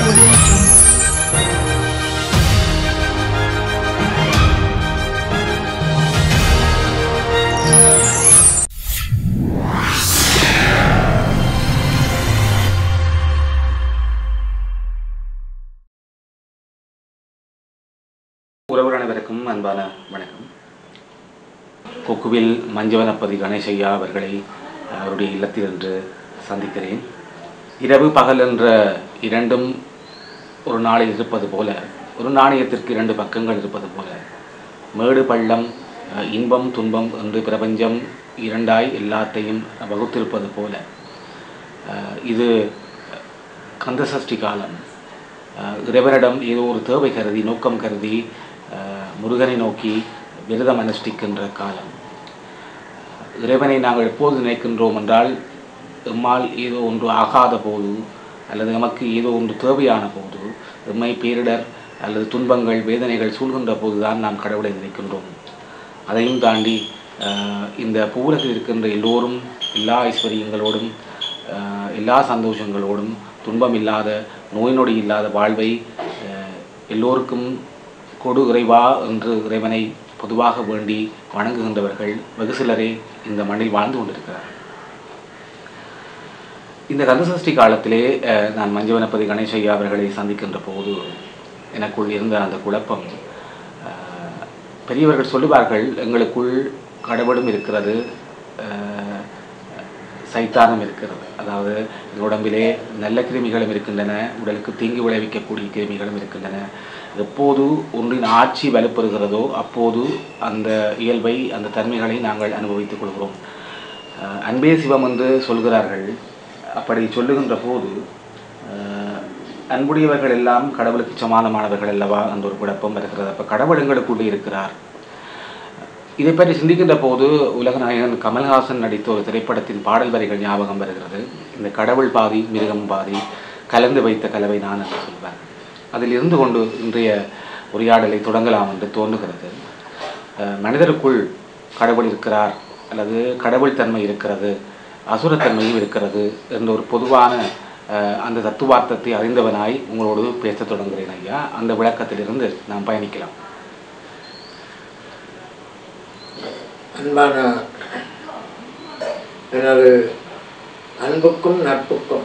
உறவுகள் அனைவருக்கும் அன்பான வணக்கம் கொக்குவில் மஞ்சவனப்பதி கணேசையா அவர்களை அவருடைய இல்லத்தில் என்று சந்திக்கிறேன் இரவு பகல் என்ற இரண்டும் ஒரு நாளில் இருப்பது போல ஒரு நாணயத்திற்கு இரண்டு பக்கங்கள் இருப்பது போல மேடு பள்ளம் அஹ், இன்பம் துன்பம் என்று பிரபஞ்சம் இரண்டாய் எல்லாத்தையும் வகுத்திருப்பது போல அஹ், இது கந்தசஷ்டி காலம் அஹ், இறைவனிடம் ஏதோ ஒரு தேவை கருதி நோக்கம் கருதி அஹ், முருகனை நோக்கி விரதம் அனுஷ்டிக்கின்ற காலம் இறைவனை நாங்கள் எப்போது நினைக்கின்றோம் என்றால் எம்மால் ஏதோ ஒன்று ஆகாத போது அல்லது நமக்கு ஏதோ ஒன்று தேவையான போது எம்மை பேரிடர் அல்லது துன்பங்கள் வேதனைகள் சூழ்கின்ற போதுதான் நாம் கடவுளை நினைக்கின்றோம் அதையும் தாண்டி அஹ், இந்த பூவுலகில் இருக்கின்ற எல்லோரும் எல்லா ஐஸ்வர்யங்களோடும் அஹ், எல்லா சந்தோஷங்களோடும் துன்பம் இல்லாத நோய் நொடி இல்லாத வாழ்வை அஹ், எல்லோருக்கும் கொடு இறைவா என்று இறைவனை பொதுவாக வேண்டி வணங்குகின்றவர்கள் வெகு சிலரே இந்த மண்ணில் வாழ்ந்து கொண்டிருக்கிறார்கள் இந்த கந்தசஷ்டி காலத்திலே அஹ், நான் மஞ்சவனப்பதி கணேசையா அவர்களை சந்திக்கின்ற போது எனக்குள் இருந்த அந்த குழப்பம் அஹ், பெரியவர்கள் சொல்லுவார்கள் எங்களுக்குள் கடவுளும் இருக்கிறது அஹ், சைத்தானும் இருக்கிறது அதாவது இந்த உடம்பிலே நல்ல கிருமிகளும் இருக்கின்றன உடலுக்கு தீங்கு விளைவிக்கக்கூடிய கிருமிகளும் இருக்கின்றன எப்போது ஒன்றின் ஆட்சி வலுப்பெறுகிறதோ அப்போது அந்த இயல்பை அந்த தன்மைகளை நாங்கள் அனுபவித்துக் கொள்கிறோம் அஹ், அன்பே சிவம் என்று சொல்கிறார்கள் அப்படி சொல்லுகின்ற போது அஹ், அன்புடையவர்கள் எல்லாம் கடவுளுக்கு சமானமானவர்கள் அல்லவா என்ற ஒரு குழப்பம் வருகிறது அப்போ கடவுள் எங்களுக்குள்ளே இருக்கிறார் இதை பற்றி சிந்திக்கின்ற போது உலகநாயகன் கமல்ஹாசன் நடித்த ஒரு திரைப்படத்தின் பாடல் வரிகள் ஞாபகம் வருகிறது இந்த கடவுள் பாதி மிருகம் பாதி கலந்து வைத்த கலவை நான் என்று சொல்வார் அதில் இருந்து கொண்டு இன்றைய உரையாடலை தொடங்கலாம் என்று தோன்றுகிறது அஹ் மனிதருக்குள் கடவுள் இருக்கிறார் அல்லது கடவுள் தன்மை இருக்கிறது அசுரத்தன்மையும் இருக்கிறது என்ற ஒரு பொதுவான அஹ், அந்த தத்துவார்த்தத்தை அறிந்தவனாய் உங்களோடு பேசத் தொடங்குகிறேன் ஐயா அந்த விளக்கத்திலிருந்து நாம் பயணிக்கலாம் அன்பான எனது அன்புக்கும் நட்புக்கும்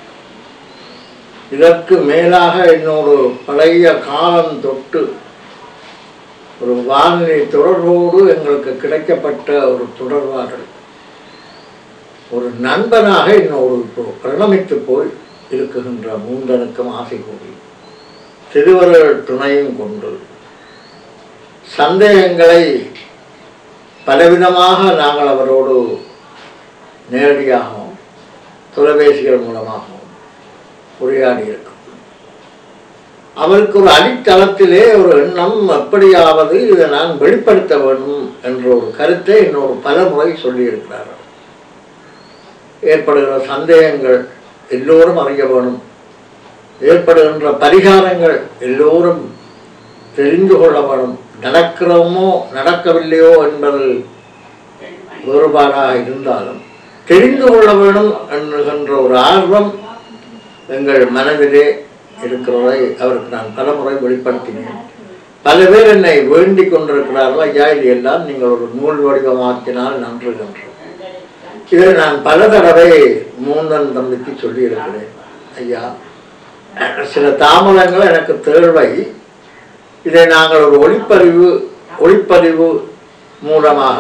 இதற்கு மேலாக இன்னொரு பழைய காலம் தொட்டு ஒரு வானிலை தொடர்போடு எங்களுக்கு கிடைக்கப்பட்ட ஒரு தொடர்பாடல் ஒரு நண்பனாக இன்னொரு இப்போ பிரணமித்து போய் இருக்குகின்ற மூந்தனுக்கும் ஆசை கூறி திருவருள் துணையும் கொண்டு சந்தேகங்களை பலவிதமாக நாங்கள் அவரோடு நேரடியாகவும் தொலைபேசிகள் மூலமாகவும் உரையாடி இருக்கோம் அவருக்கு ஒரு அடித்தளத்திலே ஒரு எண்ணம் எப்படியாவது இதை நான் வெளிப்படுத்த வேண்டும் என்ற ஒரு கருத்தை இன்னொரு பலமுறை சொல்லியிருக்கிறார் ஏற்படுகிற சந்தேகங்கள் எல்லோரும் அறிய வேணும் ஏற்படுகின்ற பரிகாரங்கள் எல்லோரும் தெரிந்து கொள்ள வேணும் நடக்கிறோமோ நடக்கவில்லையோ என்பது வேறுபாடாக இருந்தாலும் தெரிந்து கொள்ள வேணும் என்கின்ற ஒரு ஆர்வம் எங்கள் மனதிலே இருக்கிறதை அவருக்கு நான் பலமுறை வெளிப்படுத்தினேன் பல பேர் என்னை வேண்டிக் கொண்டிருக்கிறார்கள் ஐயா இது எல்லாம் நீங்கள் ஒரு நூல் வடிவமாக்கினால் நன்று என்று இதை நான் பல தடவை மூந்தன் தம்பிக்கு சொல்லியிருக்கிறேன் ஐயா சில தாமதங்கள் எனக்கு தேவை இதை நாங்கள் ஒரு ஒளிப்பதிவு ஒளிப்பதிவு மூலமாக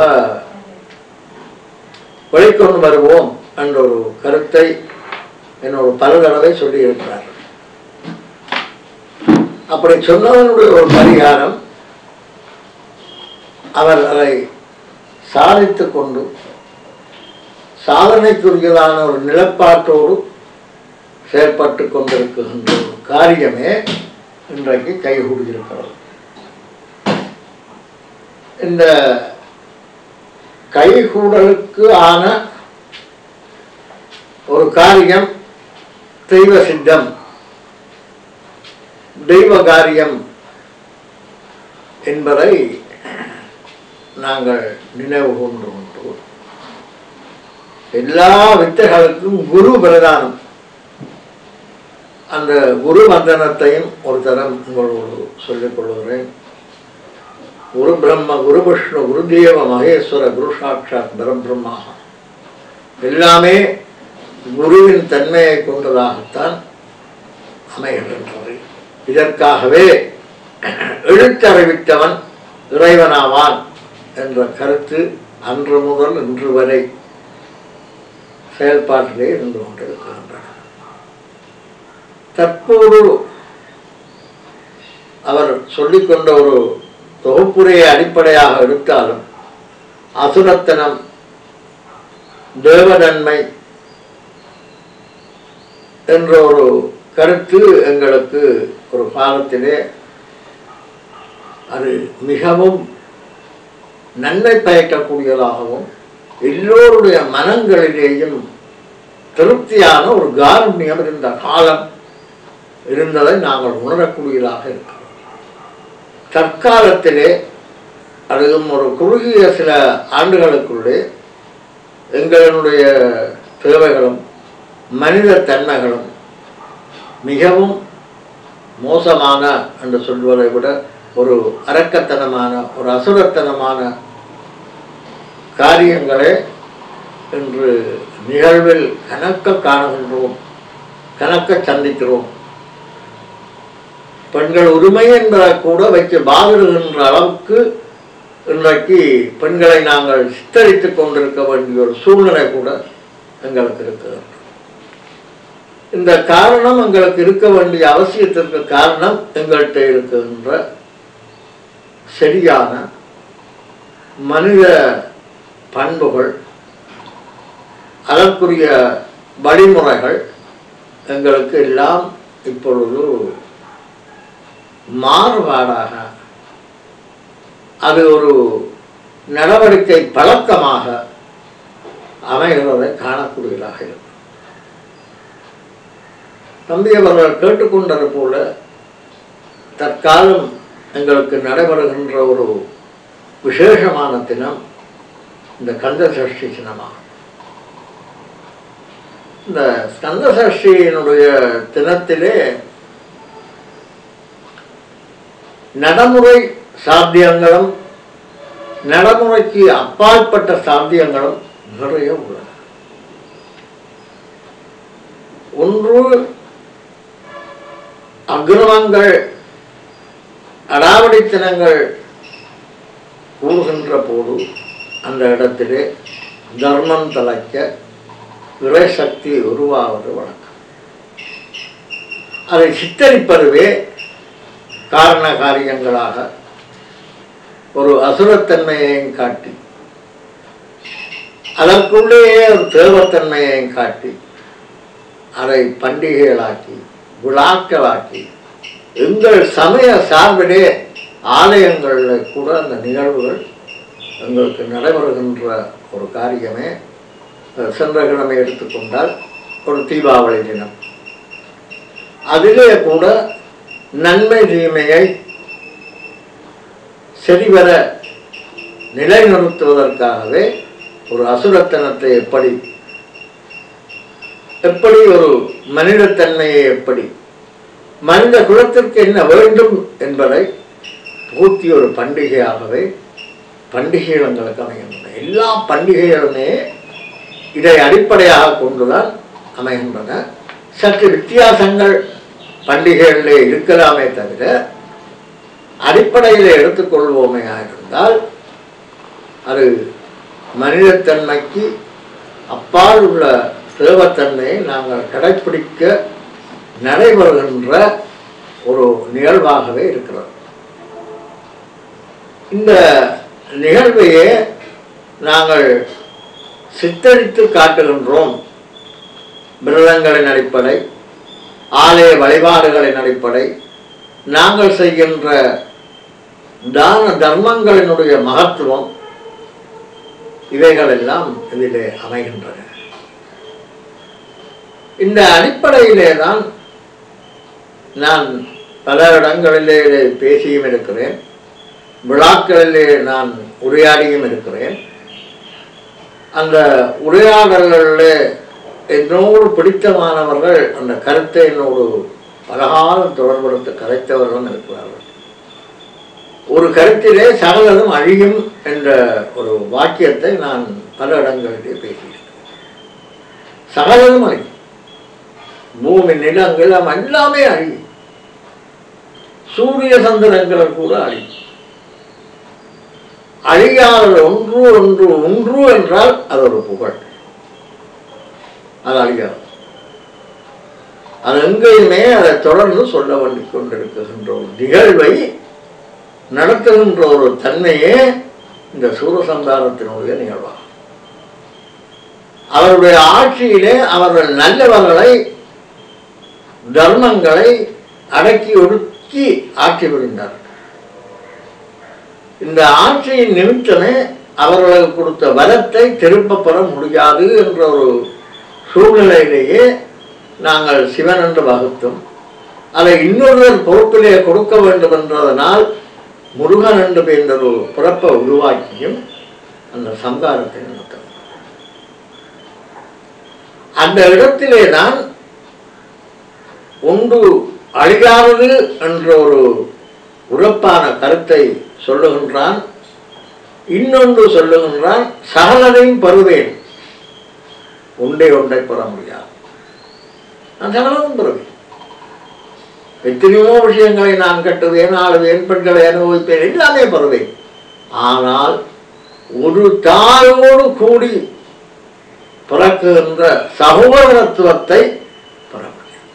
வெளிக்கொண்டு வருவோம் என்ற ஒரு கருத்தை என்னோட பல தடவை சொல்லியிருக்கிறார் அப்படி சொன்னவனுடைய ஒரு பரிகாரம் அவர் அதை சாதித்து கொண்டு சாதனைக்குரியதான ஒரு நிலப்பாட்டோடு செயல்பட்டு கொண்டிருக்கின்ற ஒரு காரியமே இன்றைக்கு கைகூடியிருக்கிறது இந்த கைகூடலுக்கு ஆன ஒரு காரியம் தெய்வ சித்தம் தெய்வ காரியம் என்பதை நாங்கள் நினைவு கொண்டு கொண்டு எல்லா வித்தைகளுக்கும் குரு பிரதானம் அந்த குரு வந்தனத்தையும் ஒரு தரம் உங்களோடு சொல்லிக் கொள்கிறேன் குரு பிரம்ம குரு விஷ்ணு குருதேவ மகேஸ்வர குரு சாட்சாத் பரபிரம்மா எல்லாமே குருவின் தன்மையை கொண்டதாகத்தான் அமைகின்றது இதற்காகவே எழுத்தறிவித்தவன் இறைவனாவான் என்ற கருத்து அன்று முதல் இன்று வரை செயல்பாட்டிலே இருந்து கொண்டிருக்கின்றன தற்போது அவர் சொல்லிக்கொண்ட ஒரு தொகுப்புரையை அடிப்படையாக எடுத்தாலும் அசுரத்தனம் தேவநன்மை என்ற ஒரு கருத்து எங்களுக்கு ஒரு காலத்திலே அது மிகவும் நன்மை பயக்கக்கூடியதாகவும் எல்லோருடைய மனங்களிலேயும் திருப்தியான ஒரு காருண்யம் இருந்த காலம் இருந்ததை நாங்கள் உணரக்கூடியதாக இருக்கிறோம் தற்காலத்திலே அதுவும் ஒரு குறுகிய சில ஆண்டுகளுக்குள்ளே எங்களுடைய தேவைகளும் மனித தன்மைகளும் மிகவும் மோசமான என்று சொல்வதை விட ஒரு அரக்கத்தனமான ஒரு அசுரத்தனமான காரியங்களே இன்று நிகழ்வில் கணக்க காணுகின்றோம் கணக்க சந்திக்கிறோம் பெண்கள் உரிமை என்பதை கூட வைத்து பாதிடுகின்ற அளவுக்கு இன்றைக்கு பெண்களை நாங்கள் சித்தரித்துக் கொண்டிருக்க வேண்டிய ஒரு சூழ்நிலை கூட எங்களுக்கு இருக்கிறது இந்த காரணம் எங்களுக்கு இருக்க வேண்டிய அவசியத்திற்கு காரணம் எங்கள்கிட்ட இருக்கின்ற சரியான மனித பண்புகள் அதற்குரிய வழிமுறைகள் எங்களுக்கு எல்லாம் இப்பொழுது மாறுபாடாக அது ஒரு நடவடிக்கை பழக்கமாக அமைகிறதை காணக்கூடியதாக இருக்கும் தம்பி அவர்கள் கேட்டுக்கொண்டது போல தற்காலம் எங்களுக்கு நடைபெறுகின்ற ஒரு விசேஷமான தினம் இந்த கந்த சஷ்டி தினமாகும் இந்த ஸ்கந்த சஷ்டியினுடைய தினத்திலே நடைமுறை சாத்தியங்களும் நடைமுறைக்கு அப்பாற்பட்ட சாத்தியங்களும் நிறைய உள்ளன ஒன்று அக்ரமங்கள் அடாவடித்தனங்கள் கூறுகின்ற போது அந்த இடத்திலே தர்மம் தலைக்க இறைசக்தி உருவாவது வழக்கம் அதை சித்தரிப்பதுவே காரண காரியங்களாக ஒரு அசுரத்தன்மையையும் காட்டி அதற்குள்ளேயே ஒரு தேவத்தன்மையையும் காட்டி அதை பண்டிகைகளாக்கி விழாக்களாக்கி எங்கள் சமய சார்பிலே ஆலயங்களில் கூட அந்த நிகழ்வுகள் எங்களுக்கு நடைபெறுகின்ற ஒரு காரியமே அஹ், சென்ற கிழமை எடுத்துக்கொண்டால் ஒரு தீபாவளி தினம் அதிலே கூட நன்மை தீமையை சரிவர நிலைநிறுத்துவதற்காகவே ஒரு அசுரத்தனத்தை எப்படி எப்படி ஒரு மனிதத்தன்மையை எப்படி மனித குலத்திற்கு என்ன வேண்டும் என்பதை பூர்த்தி ஒரு பண்டிகையாகவே பண்டிகைகள் எங்களுக்கு அமைகின்றன எல்லா பண்டிகைகளுமே இதை அடிப்படையாக கொண்டுதான் அமைகின்றன சற்று வித்தியாசங்கள் பண்டிகைகளிலே இருக்கலாமே தவிர அடிப்படையில் எடுத்துக்கொள்வோமே இருந்தால் அது மனிதத்தன்மைக்கு அப்பால் உள்ள தேவத்தன்மையை நாங்கள் கடைப்பிடிக்க நடைபெறுகின்ற ஒரு நிகழ்வாகவே இருக்கிறது இந்த நிகழ்வையே நாங்கள் சித்தரித்து காட்டுகின்றோம் விரதங்களின் அடிப்படை ஆலய வழிபாடுகளின் அடிப்படை நாங்கள் செய்கின்ற தான தர்மங்களினுடைய மகத்துவம் இவைகளெல்லாம் இதிலே அமைகின்றன இந்த அடிப்படையிலே தான் நான் பல இடங்களிலே இதை பேசியும் இருக்கிறேன் விழாக்களிலே நான் உரையாடியும் இருக்கிறேன் அந்த உரையாடல்களில் என்னோடு பிடித்தமானவர்கள் அந்த கருத்தை என்னோடு பலகாலம் தொடர்படுத்த கதைத்தவர்களும் இருக்கிறார்கள் ஒரு கருத்திலே சகலதும் அழியும் என்ற ஒரு வாக்கியத்தை நான் பல இடங்களிலே பேசியிருக்கேன் சகலதும் அழியும் பூமி நிலங்கள் எல்லாமே அழியும் சூரிய சந்திரங்கள் கூட அழியும் அழியாத ஒன்று ஒன்று ஒன்று என்றால் அது ஒரு புகழ் அது அழியாது அது எங்கேயுமே அதை தொடர்ந்து சொல்ல வேண்டி கொண்டிருக்கின்ற ஒரு நிகழ்வை நடத்துகின்ற ஒரு தன்மையே இந்த சூரசந்தாரத்தினுடைய நிகழ்வாகும் அவருடைய ஆட்சியிலே அவர்கள் நல்லவர்களை தர்மங்களை அடக்கி ஒடுக்கி ஆட்சி புரிந்தார் இந்த ஆட்சியின் நிமித்தமே அவர்களுக்கு கொடுத்த வரத்தை திரும்ப பெற முடியாது என்ற ஒரு சூழ்நிலையிலேயே நாங்கள் சிவன் என்று வகுத்தோம் அதை இன்னொருவர் பொறுப்பிலே கொடுக்க வேண்டும் என்றதனால் முருகன் என்று என்ற ஒரு பிறப்பை உருவாக்கியும் அந்த சங்காரத்தை நடத்தணும் அந்த இடத்திலே தான் ஒன்று அழியாதது என்ற ஒரு உறப்பான கருத்தை சொல்லுகின்றான் இன்னொன்று சொல்லுகின்றான் சகலதையும் பெறுவேன் ஒன்றை ஒன்றை பெற முடியாது நான் சகலதும் பெறுவேன் எத்தனையோ விஷயங்களை நான் கட்டுவேன் ஆளுவேன் பெண்களை அனுபவிப்பேன் எல்லாமே பெறுவேன் ஆனால் ஒரு தாயோடு கூடி பிறக்குகின்ற சகோதரத்துவத்தை பெற முடியும்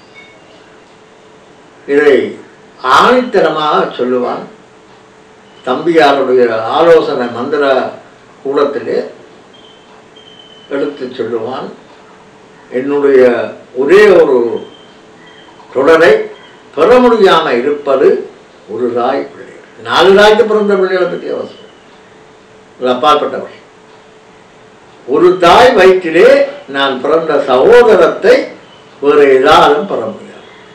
இதை ஆணித்தனமாக சொல்லுவான் தம்பியாருடைய ஆலோசனை மந்திர கூடத்திலே எடுத்து சொல்லுவான் என்னுடைய ஒரே ஒரு தொடரை பெற முடியாமல் இருப்பது ஒரு தாய் பிள்ளை நாலு தாய்க்கு பிறந்த பிள்ளைகளை பற்றி அவசியம் இது அப்பாற்பட்டவர் ஒரு தாய் வயிற்றிலே நான் பிறந்த சகோதரத்தை வேறு எதாலும் பெற முடியாது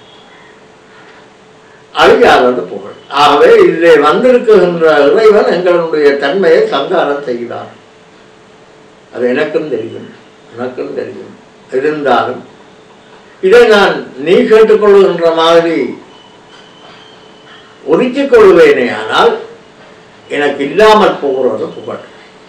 அழியாதது புகழ் ஆகவே இதிலே வந்திருக்குகின்ற இறைவன் எங்களுடைய தன்மையை சங்காரம் செய்கிறார் அது எனக்கும் தெரியும் எனக்கும் தெரியும் இருந்தாலும் இதை நான் நீ கேட்டுக்கொள்ளுகின்ற மாதிரி ஒதுக்கிக் கொள்வேனே ஆனால் எனக்கு இல்லாமல் போகிறது புகழ்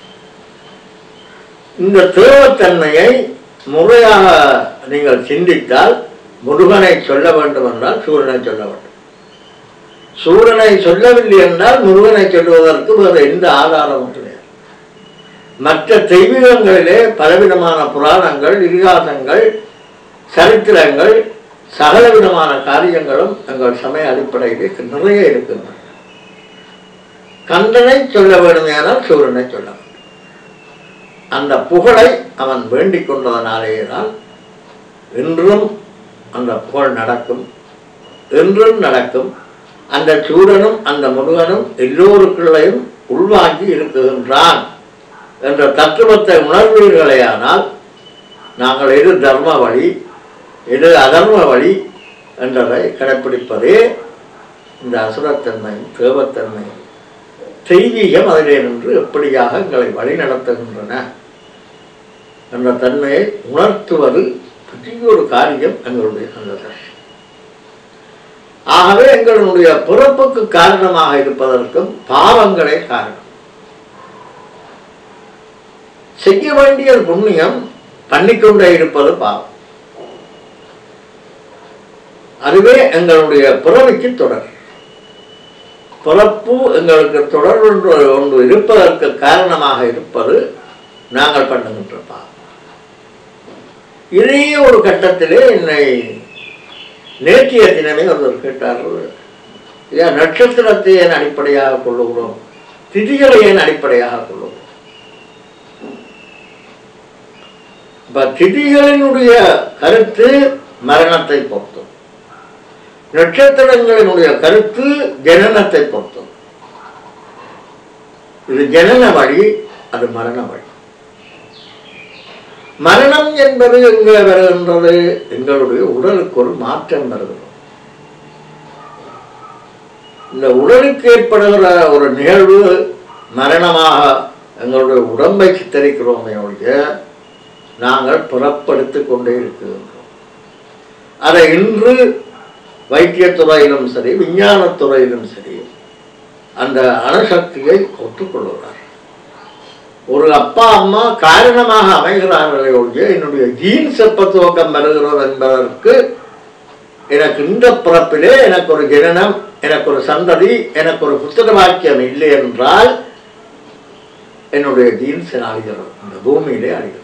இந்த தேவத்தன்மையை முறையாக நீங்கள் சிந்தித்தால் முருகனை சொல்ல வேண்டும் என்றால் சூரனை சொல்ல வேண்டும் சூரனை சொல்லவில்லை என்றால் முருகனை சொல்வதற்கு வேறு எந்த ஆதாரமும் கிடையாது மற்ற தெய்வீகங்களிலே பலவிதமான புராணங்கள் இதிகாசங்கள் சரித்திரங்கள் சகலவிதமான காரியங்களும் எங்கள் சமய அடிப்படையிலே நிறைய இருக்கின்றன கந்தனை சொல்ல வேண்டுமையானால் சூரனை சொல்ல வேண்டும் அந்த புகழை அவன் வேண்டிக் கொண்டதனாலேயே தான் இன்றும் அந்த புகழ் நடக்கும் என்றும் நடக்கும் அந்த சூரனும் அந்த முருகனும் எல்லோருக்குள்ளையும் உள்வாங்கி இருக்குகின்றான் என்ற தத்துவத்தை உணர்வீர்களேயானால் நாங்கள் எது தர்ம வழி எது அதர்ம வழி என்றதை கடைப்பிடிப்பதே இந்த அசுரத்தன்மையும் தேவத்தன்மையும் தெய்வீகம் அதிலே நின்று எப்படியாக எங்களை வழிநடத்துகின்றன என்ற தன்மையை உணர்த்துவது பெரிய ஒரு காரியம் எங்களுடைய சந்தோஷம் ஆகவே எங்களுடைய பிறப்புக்கு காரணமாக இருப்பதற்கும் பாவங்களே காரணம் செய்ய வேண்டிய புண்ணியம் பண்ணிக்கொண்டே இருப்பது பாவம் அதுவே எங்களுடைய பிறவிக்கு தொடர் பிறப்பு எங்களுக்கு தொடர் ஒன்று ஒன்று இருப்பதற்கு காரணமாக இருப்பது நாங்கள் பண்ணுகின்ற பாவம் இதே ஒரு கட்டத்திலே என்னை நேற்றைய தினமே ஒருவர் கேட்டார்கள் ஏன் நட்சத்திரத்தை ஏன் அடிப்படையாக கொள்ளுகிறோம் திதிகளை ஏன் அடிப்படையாக கொள்ளுகிறோம் இப்ப திதிகளினுடைய கருத்து மரணத்தை பொறுத்தது நட்சத்திரங்களினுடைய கருத்து ஜனனத்தை பொறுத்தது இது ஜனன வழி அது மரண வழி மரணம் என்பது எங்கே வருகின்றது எங்களுடைய உடலுக்கு ஒரு மாற்றம் வருகிறது இந்த உடலுக்கு ஏற்படுகிற ஒரு நிகழ்வு மரணமாக எங்களுடைய உடம்பை சித்தரிக்கிறோமே ஒழிய நாங்கள் புறப்படுத்திக் கொண்டே இருக்கின்றோம் அதை இன்று வைத்தியத்துறையிலும் சரி விஞ்ஞானத்துறையிலும் சரி அந்த அணுசக்தியை ஒத்துக்கொள்கிறார் ஒரு அப்பா அம்மா காரணமாக அமைகிறார்களே ஒழிய என்னுடைய ஜீன்ஸ் எப்ப துவக்கம் வருகிறது என்பதற்கு எனக்கு இந்த பிறப்பிலே எனக்கு ஒரு ஜனனம் எனக்கு ஒரு சந்ததி எனக்கு ஒரு புத்தக வாக்கியம் இல்லை என்றால் என்னுடைய ஜீன்ஸ் அழிகிறது இந்த பூமியிலே அழிகிறது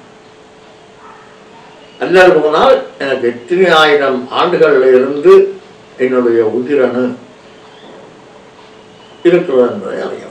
அல்லது போனால் எனக்கு எத்தனை ஆயிரம் ஆண்டுகள்ல இருந்து என்னுடைய உதிரணு இருக்கிறது என்பதை அறிய